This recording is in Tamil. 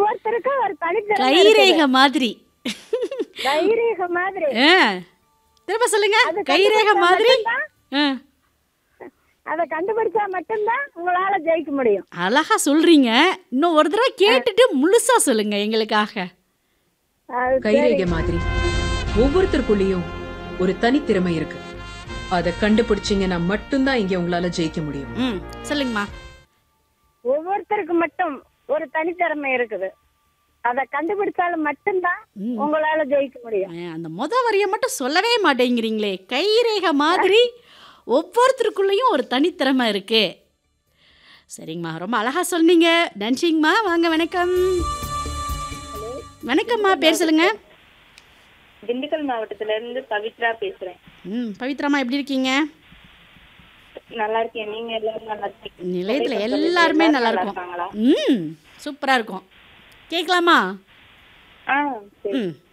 ஒவ்வொருத்தருக்கும் ஒரு தனித்திறமை கைரேகை மாதிரி இருக்குது. கைரேகை மாதிரி ஆ. திரும்ப சொல்லுங்க அது கைரேகை கண்டுபிடிச்சா மாதிரி மட்டும்தான் ஆ. அதை கண்டுபிடிச்சா மட்டும்தான் உங்களால ஜெயிக்க முடியும் அழகா சொல்றீங்க இன்னும் ஒரு தடவை கேட்டுட்டு முழுசா சொல்லுங்க எங்களுக்காக அது கைரேகை மாதிரி ஒவ்வொருத்தருக்குள்ளேயும் ஒரு தனித்திறமை இருக்கு அதை கண்டுபிடிச்சீங்கன்னா மட்டும்தான் இங்க உங்களால ஜெயிக்க முடியும் ம் சொல்லுங்கம்மா ஒவ்வொருத்தருக்கு மட்டும் ஒரு தனித்திறமை இருக்குது அதை கண்டுபிடிச்சாலும் மட்டும்தான் ம். உங்களால ஜெயிக்க முடியும் ஆ, அந்த முத வரியை மட்டும் சொல்லவே மாட்டேங்கிறீங்களே கைரேகை மாதிரி ஒவ்வொருத்தருக்குள்ளேயும் ஒரு தனித்திறமை இருக்கு சரிங்கம்மா ரொம்ப அழகா சொன்னீங்க நன்றிங்கம்மா வாங்க வணக்கம் வணக்கம்மா பேர் சொல்லுங்க திண்டுக்கல் மாவட்டத்துல இருந்து பவித்ரா பேசுறேன் ம் பவித்ராம்மா எப்படி இருக்கீங்க நல்லா இருக்கேன் நீங்க எல்லாரும் நல்லா இருக்கீங்க நிலையத்தில் எல்லாருமே நல்லா இருக்கும் இருக்காங்களா ம் சூப்பராக இருக்கும் கேட்கலாமா ஆ சரி ம்